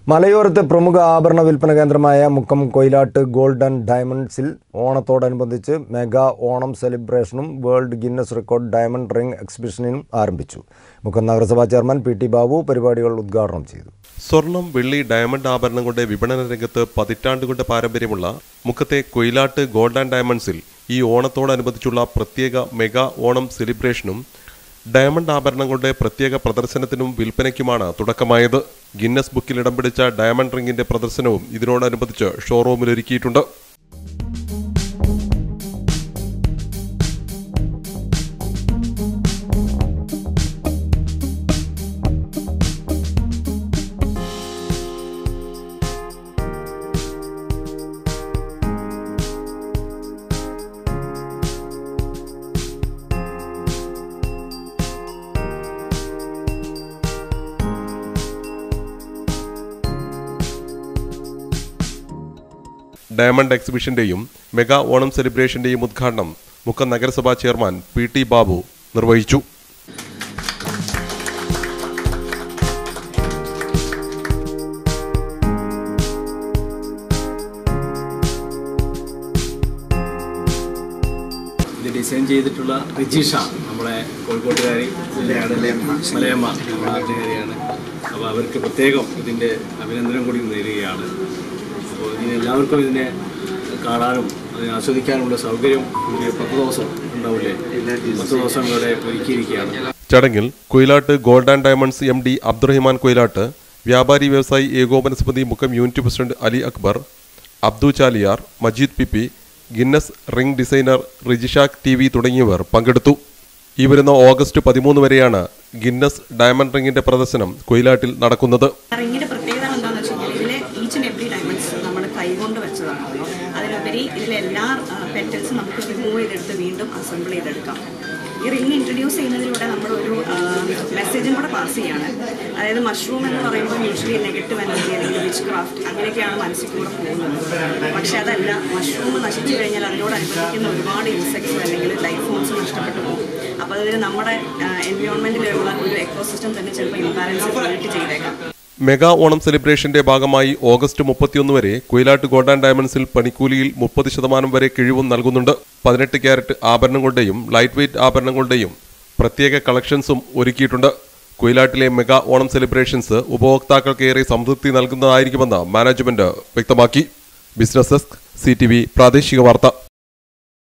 മലയോരത്തെ പ്രമുഖ ആഭരണ വിൽപ്പന കേന്ദ്രമായ മുക്കം കൊയിലാട്ട് ഗോൾഡ് ആൻഡ് ഡയമണ്ട്സിൽ ഓണത്തോടനുബന്ധിച്ച് മെഗാ ഓണം സെലിബ്രേഷനും world Guinness record diamond ring എക്സിബിഷനും ആരംഭിച്ചു മുക്കം നഗരസഭാ ചെയർമാൻ പി ടി ബാബു പരിപാടികൾ ഉദ്ഘാടനം ചെയ്തു സ്വർണം വെള്ളി ഡയമണ്ട് ആഭരണങ്ങളുടെ വിപണന രംഗത്ത് പതിറ്റാണ്ടുകളുടെ പാരമ്പര്യമുള്ള മുക്കത്തെ കൊയിലാട്ട് ഗോൾഡ് ആൻഡ് ഡയമണ്ട്സിൽ ഈ ഓണത്തോടനുബന്ധിച്ചുള്ള പ്രത്യേക മെഗാ ഓണം സെലിബ്രേഷനും ഡയമണ്ട് ആഭരണങ്ങളുടെ പ്രത്യേക പ്രദർശനത്തിനും വിൽപ്പനയ്ക്കുമാണ് തുടക്കമായത് ഗിന്നസ് ബുക്കിൽ ഇടം പിടിച്ച ഡയമണ്ട് റിംഗിന്റെ പ്രദർശനവും ഇതിനോടനുബന്ധിച്ച് ഷോറൂമിൽ ഒരുക്കിയിട്ടുണ്ട് ഡയമണ്ട് എക്സിബിഷന്റെയും മെഗാ ഓണം സെലിബ്രേഷന്റെയും ഉദ്ഘാടനം മുക്കം നഗരസഭാ ചെയർമാൻ പി ടി ബാബു നിർവഹിച്ചു ഇത് ഡിസൈൻ ചെയ്തിട്ടുള്ള റിജിഷ നമ്മളെ കോഴിക്കോട്ടുകാരി മലയമ്മ നമ്മുടെ നാട്ടുകാരിയാണ് അപ്പോൾ അവർക്ക് പ്രത്യേകം ഇതിൻ്റെ അഭിനന്ദനം കൂടി നേരുകയാണ് അപ്പോൾ ഇതിന് എല്ലാവർക്കും ഇതിനെ കാണാനും അതിനെ ആസ്വദിക്കാനുമുള്ള സൗകര്യം ഒരു പത്ത് ദിവസം ഉണ്ടാവില്ലേ പത്ത് ദിവസം ഇവിടെ ഒരുക്കിയിരിക്കുകയാണ് ചടങ്ങിൽ Koyilatt gold and diamonds M D Abdurahiman Koyilatt വ്യാപാരി വ്യവസായി ഏകോപന സമിതി മുഖം unit president Ali Akbar Abdu Chaliyar Majeed P P Guinness ring designer Rijishak T V തുടങ്ങിയവർ പങ്കെടുത്തു ഈ വരുന്ന ഓഗസ്റ്റ് പതിമൂന്ന് വരെയാണ് ഗിന്നസ് ഡയമണ്ട് റിംഗിന്റെ പ്രദർശനം കൊയിലാട്ടിൽ നടക്കുന്നത് റിങ്ങിന്റെ പ്രത്യേകത എന്താണെന്ന് വെച്ച് കഴിഞ്ഞാൽ ഇതിലെ ഈച്ച് ആൻഡ് എവറി ഡയമണ്ട്സ് നമ്മൾ കൈകൊണ്ട് വെച്ചതാണ് അതിലുപരി ഇതിലെ എല്ലാ പെറ്റൽസും നമുക്ക് റിമൂവ് ചെയ്തെടുത്ത് വീണ്ടും അസംബിൾ ചെയ്തെടുക്കാം ഈ റിങ് ഇൻട്രൊഡ്യൂസ് ചെയ്യുന്നതിലൂടെ നമ്മൾ ഒരു മെസ്സേജും കൂടെ പാസ് ചെയ്യാണ് അതായത് മഷ്റൂം എന്ന് പറയുമ്പോൾ യൂഷ്വലി നെഗറ്റീവ് എനർജി അല്ലെങ്കിൽ വിച്ച് ക്രാഫ്റ്റ് അങ്ങനെയൊക്കെയാണ് മനസ്സിൽ കൂടെ പോകുന്നത് പക്ഷെ അതല്ല മഷ്റൂം നശിച്ചു കഴിഞ്ഞാൽ അതിനോടനുബന്ധിക്കുന്ന ഒരുപാട് ഇൻസെക്ട്സ് അല്ലെങ്കിൽ ലൈഫ് ഫോംസ് നഷ്ടപ്പെട്ടു പോകും അപ്പോൾ അതിൽ നമ്മുടെ എൻവയോൺമെൻറ്റിലുള്ള ഒരു എക്കോസിസ്റ്റം തന്നെ ചിലപ്പോൾ ഇംബാലൻസ് ക്രിയേറ്റ് ചെയ്തേക്കാം മെഗാ ഓണം സെലിബ്രേഷന്റെ ഭാഗമായി ഓഗസ്റ്റ് മുപ്പത്തിയൊന്ന് വരെ കൊയിലാട്ട് ഗോൾഡ് ആൻഡ് ഡയമണ്ട്സിൽ പണിക്കൂലിയിൽ മുപ്പത് ശതമാനം വരെ കിഴിവും നൽകുന്നുണ്ട് പതിനെട്ട് ക്യാരറ്റ് ആഭരണങ്ങളുടെയും ലൈറ്റ് വെയ്റ്റ് ആഭരണങ്ങളുടെയും പ്രത്യേക കളക്ഷൻസും ഒരുക്കിയിട്ടുണ്ട് കൊയിലാട്ടിലെ മെഗാ ഓണം സെലിബ്രേഷൻസ് ഉപഭോക്താക്കൾക്കേറെ സംതൃപ്തി നൽകുന്നതായിരിക്കുമെന്ന് മാനേജ്മെന്റ് വ്യക്തമാക്കി ബിസിനസ് ഡെസ്ക് സി പ്രാദേശിക വാർത്ത